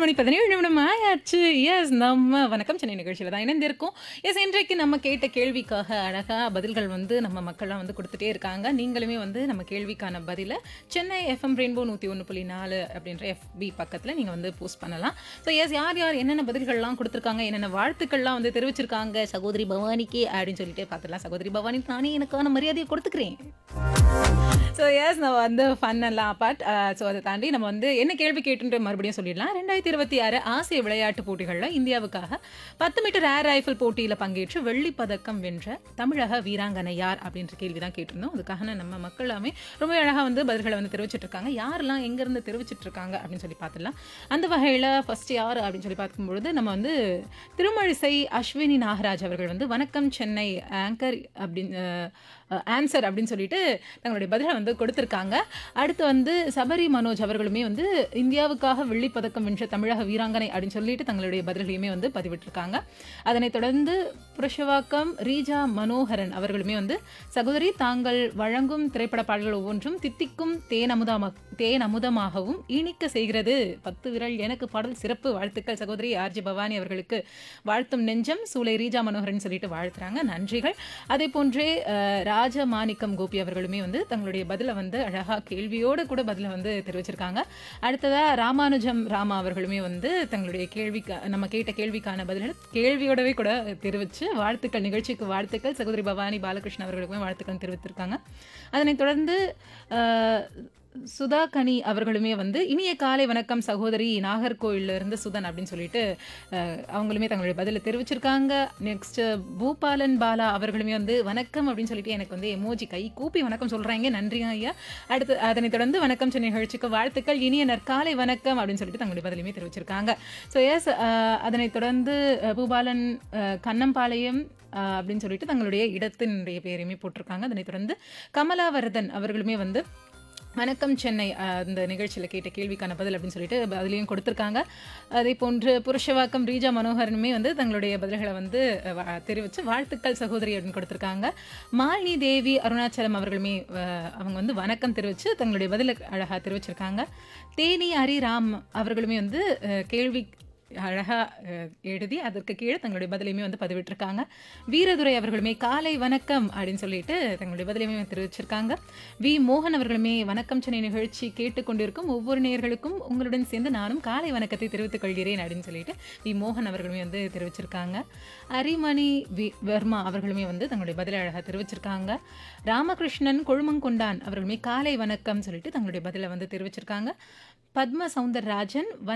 மணி 17 நிமிடம் ஆயாச்சு. எஸ் நம்ம வணக்கம் சென்னை நிகழ்ச்சியில தான் இணைந்திருக்கோம். எஸ் இன்றைக்கு நம்ம கேட்ட கேள்விக்காக அழகா பதில்கள் வந்து நம்ம மக்கள்லாம் வந்து குடுத்துட்டே இருக்காங்க. நீங்களுமே வந்து நம்ம கேள்விக்கான பதில சென்னை எஃப்எம் ரெயின்போ 101.4 அப்படின்ற எஃப்பி பக்கத்துல நீங்க வந்து போஸ்ட் பண்ணலாம். ஸோ எஸ் யார் யார் என்னென்ன பதில்கள்லாம் குடுத்துருக்காங்க, என்னென்ன வாழ்த்துக்கள்லாம் வந்து தெரிவிச்சிருக்காங்க, சகோதரி பவானிக்கு அப்படின்னு சொல்லிட்டு பார்த்துடலாம். சகோதரி பவானிக்கு நானே எனக்கான மரியாதையை கொடுத்துக்கிறேன். ஸோ எஸ் நம்ம வந்து ஃபன் எல்லாம் அப்பார்ட் ஸோ அதை தாண்டி நம்ம வந்து என்ன கேள்வி கேட்டுன்ற மறுபடியும் சொல்லிடலாம் ரெண்டாயிரத்தி இருபத்தி ஆறு ஆசிய விளையாட்டுப் போட்டிகளில் இந்தியாவுக்காக பத்து மீட்டர் ஏர் ரைஃபிள் போட்டியில் பங்கேற்று வெள்ளிப் பதக்கம் வென்ற தமிழக வீராங்கனை யார் அப்படின்ற கேள்வி தான் கேட்டிருந்தோம் அதுக்காக நம்ம மக்கள் எல்லாமே ரொம்ப அழகாக வந்து பதில்களை வந்து தெரிவிச்சிட்டு இருக்காங்க யாரெல்லாம் எங்கேருந்து தெரிவிச்சிட்டு இருக்காங்க அப்படின்னு சொல்லி பார்த்துடலாம் அந்த வகையில் ஃபர்ஸ்ட் யார் அப்படின்னு சொல்லி பார்க்கும்பொழுது நம்ம வந்து திருமழிசை அஸ்வினி நாகராஜ் அவர்கள் வந்து வணக்கம் சென்னை ஆங்கர் அப்படின்னு ஆன்சர் அப்படின்னு சொல்லிட்டு தங்களுடைய பதிலை வந்து கொடுத்துருக்காங்க அடுத்து வந்து சபரி மனோஜ் அவர்களுமே வந்து இந்தியாவுக்காக வெள்ளிப் பதக்கம் வென்ற தமிழக வீராங்கனை அப்படின்னு சொல்லிட்டு தங்களுடைய பதில்களையுமே வந்து பதிவிட்டிருக்காங்க அதனைத் தொடர்ந்து புருஷவாக்கம் ரீஜா மனோகரன் அவர்களுமே வந்து சகோதரி தாங்கள் வழங்கும் திரைப்பட பாடல்கள் ஒவ்வொன்றும் தித்திக்கும் தேனமுதமா தேனமுதமாகவும் இனிக்க செய்கிறது பத்து விரல் எனக்கு பாடல் சிறப்பு வாழ்த்துக்கள் சகோதரி ஆர்ஜி பவானி அவர்களுக்கு வாழ்த்தும் நெஞ்சம் சூளை ரீஜா மனோகரன் சொல்லிட்டு வாழ்த்துறாங்க நன்றிகள் அதே போன்றே அஹ், ராஜமாணிக்கம் கோபி அவர்களுமே வந்து தங்களுடைய பதிலை வந்து அழகா கேள்வியோடு கூட பதிலை வந்து தெரிவிச்சிருக்காங்க அடுத்ததா ராமானுஜம் ராமா அவர்களுமே வந்து தங்களுடைய கேள்விக்கு நம்ம கேட்ட கேள்விக்கான பதில்களை கேள்வியோடவே கூட தெரிவிச்சு வாழ்த்துக்கள் நிகழ்ச்சிக்கு வாழ்த்துக்கள் சகோதரி பவானி பாலகிருஷ்ணன் அவர்களுக்குமே வாழ்த்துக்கள் தெரிவித்திருக்காங்க அதனைத் தொடர்ந்து அஹ், சுதா கனி அவர்களுமே வந்து இனிய காலை வணக்கம் சகோதரி நாகர்கோயில்ல இருந்து சுதன் அப்படின்னு சொல்லிட்டு அஹ், அவங்களுமே தங்களுடைய பதிலை தெரிவிச்சிருக்காங்க நெக்ஸ்ட் பூபாலன் பாலா அவர்களுமே வந்து வணக்கம் அப்படின்னு சொல்லிட்டு எனக்கு வந்து எமோஜி கை கூப்பி வணக்கம் சொல்றாங்க நன்றிங்க ஐயா அடுத்து அதனைத் தொடர்ந்து வணக்கம் சென்னை நிகழ்ச்சிக்கு வாழ்த்துக்கள் இனிய நற்காலை வணக்கம் அப்படின்னு சொல்லிட்டு தங்களுடைய பதிலுமே தெரிவிச்சிருக்காங்க ஸோ எஸ் அதனைத் தொடர்ந்து அஹ், பூபாலன் அஹ், கண்ணம்பாளையம் அஹ், அப்படின்னு சொல்லிட்டு தங்களுடைய இடத்தினுடைய பேரையுமே போட்டிருக்காங்க அதனைத் தொடர்ந்து கமலாவரதன் அவர்களுமே வந்து வணக்கம் சென்னை அஹ், இந்த நிகழ்ச்சியில் கேட்ட கேள்விக்கான பதில் அப்படின்னு சொல்லிட்டு பதிலையும் கொடுத்துருக்காங்க அதே போன்று புருஷவாக்கம் ரீஜா மனோகரனுமே வந்து தங்களுடைய பதில்களை வந்து அஹ், வா- தெரிவித்து வாழ்த்துக்கள் சகோதரி அப்படின்னு கொடுத்துருக்காங்க மாலினி தேவி அருணாச்சலம் அவர்களுமே அஹ், அவங்க வந்து வணக்கம் தெரிவித்து தங்களுடைய பதிலை அழகாக தெரிவிச்சிருக்காங்க தேனி ஹரிராம் அவர்களுமே வந்து அஹ், கேள்வி அழகா அஹ், எழுதி அதற்கு கீழே தங்களுடைய பதிலையுமே வந்து பதிவிட்டிருக்காங்க வீரதுரை அவர்களுமே காலை வணக்கம் அப்படின்னு சொல்லிட்டு தங்களுடைய பதிலையுமே தெரிவிச்சிருக்காங்க வி மோகன் அவர்களுமே வணக்கம் சென்னை நிகழ்ச்சி கேட்டுக்கொண்டிருக்கும் ஒவ்வொரு நேயர்களுக்கும் உங்களுடன் சேர்ந்து நானும் காலை வணக்கத்தை தெரிவித்துக் கொள்கிறேன் அப்படின்னு சொல்லிட்டு வி மோகன் அவர்களுமே வந்து தெரிவிச்சிருக்காங்க அரிமணி வி வர்மா அவர்களுமே வந்து தங்களுடைய பதிலை அழகாக தெரிவிச்சிருக்காங்க ராமகிருஷ்ணன் கொழுமங்கொண்டான் அவர்களுமே காலை வணக்கம் சொல்லிட்டு தங்களுடைய பதிலை வந்து தெரிவிச்சிருக்காங்க பத்ம சவுந்தரராஜன்